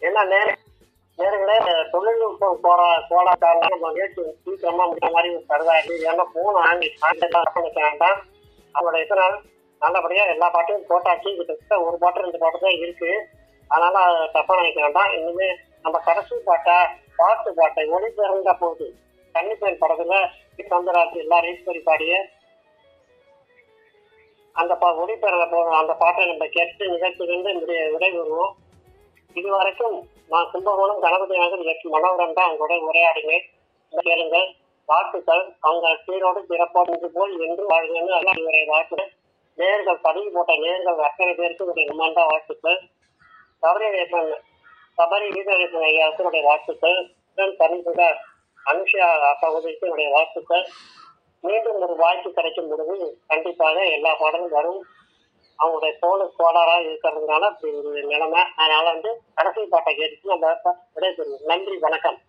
ஏன்னா நேர நேரங்களே தொழில்நுட்பம் போற போராட்டால நம்ம நேற்று சீக்கிரமா முடிய மாதிரி ஒரு கருதாயிருக்கு ஏன்னா போன ஆண்டி வேண்டாம் அவங்களோட இதனால் நல்லபடியா எல்லா பாட்டையும் போட்டாச்சு கிட்டத்தட்ட ஒரு பாட்டு ரெண்டு பாட்டு தான் இருக்கு அதனால அதை தப்பா நினைக்க வேண்டாம் இனிமே நம்ம கடைசி பாட்டை பாட்டு பாட்டை ஒளி பிறந்த போது கன்னிப்பேர் படத்துல சந்திராட்சி எல்லாரும் ஈஸ்வரி பாடிய அந்த பா ஒளி பிறந்த போது அந்த பாட்டை நம்ம கேட்டு நிகழ்ச்சியிலிருந்து விடை விடைபெறுவோம் இதுவரைக்கும் நான் கும்பகோணம் கணபதி நகர் எஸ் மனோகரன் தான் அவங்களோட உரையாடினேன் கேளுங்கள் வாழ்த்துக்கள் அவங்க சீரோடு சிறப்போடு இது போல் என்று வாழ்கன்னு எல்லாம் இவரை வாழ்த்து நேர்கள் பதிவு போட்ட நேர்கள் அத்தனை பேருக்கு ஒரு நிமாண்டா வாழ்த்துக்கள் சபரிவேசன் சபரி வீரவேசன் ஐயாவுக்கு என்னுடைய வாழ்த்துக்கள் உடன் பரிசுதார் அனுஷா சகோதரிக்கு என்னுடைய வாழ்த்துக்கள் மீண்டும் ஒரு வாய்ப்பு கிடைக்கும் பொழுது கண்டிப்பாக எல்லா பாடலும் வரும் அவங்களுடைய தோல் கோளாறா இருக்கிறதுனால அப்படி ஒரு நிலைமை அதனால வந்து கடைசி பாட்டை கேட்டு நம்ம விடைபெறுவோம் நன்றி வணக்கம்